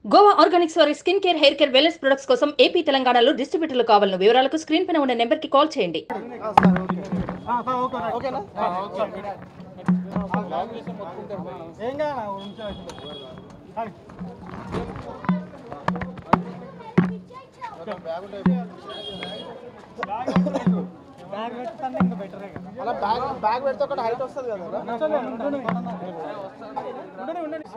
Goa organics వారి skin care hair care wellness products కోసం AP తెలంగాణలో డిస్ట్రిబ్యూటర్లు కావాలను వివరాలకు స్క్రీన్ పైన ఉన్న నెంబర్ కి కాల్ చేయండి ఓకేనా ఏం కాదా బ్యాగ్ పెట్టుకుంటే ఇంకా బెటరే కదా అలా బ్యాగ్ బ్యాగ్ పెడితే ఒకటి హైట్ వస్తుంది కదా ఉండని ఉండని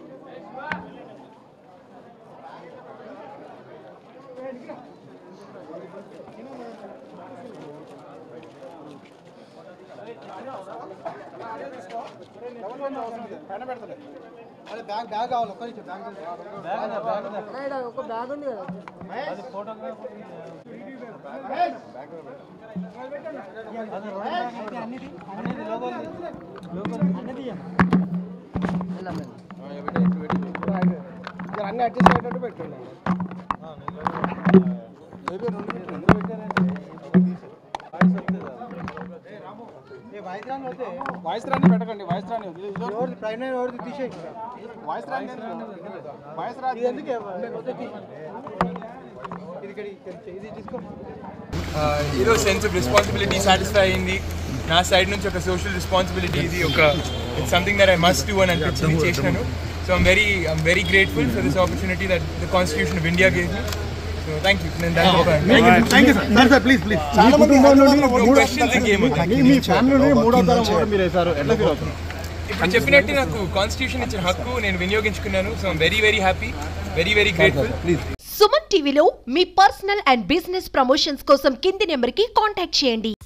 పైన పెడతలే అదే బ్యాగ్ బ్యాగ్ కావాలి ఒక్క నిమిషం బ్యాగ్ బ్యాగ్ ఒక బ్యాగ్ ఉంది కదా అది ఫోటోగ్రాఫర్ అన్నిది అన్నిది లోగోలు లోగోలు అన్నిది ఇక్కడ అన్ని అడ్జస్ట్ అయ్యేటట్టు పెట్టుకోండి వాయిస్ రాని పెట్టకండి వాయిస్ రాని ఎవరిది పైన ఎవరిది తీసేయి వాయిస్ రాని వాయిస్ రాని ఇది ఎందుకు ఇది ఇక్కడ ఇది తీసుకో ఏదో సెన్స్ ఆఫ్ రెస్పాన్సిబిలిటీ సాటిస్ఫై అయింది నా సైడ్ నుంచి ఒక సోషల్ రెస్పాన్సిబిలిటీ ఇది ఒక it's something that I must do అని అనిపించింది చేసినాను so I'm very I'm very grateful for this opportunity that the constitution of India gave me so thank you నేను thank you sir sir please please చాలా మంది హైదరాబాద్లో questions ఇంకేమో మీ family మూడో తరం ఓటు మీరు వేశారు ఎట్లా ఫీల్ అవుతున్నారు ఇప్పుడు చెప్పినట్టు నాకు కాన్స్టిట్యూషన్ ఇచ్చిన హక్కు నేను వినియోగించుకున్నాను so I'm very very happy very very grateful Suman టీవీలో మీ పర్సనల్ అండ్ బిజినెస్ ప్రమోషన్స్ కోసం కింది నెంబర్కి కాంటాక్ట్ చేయండి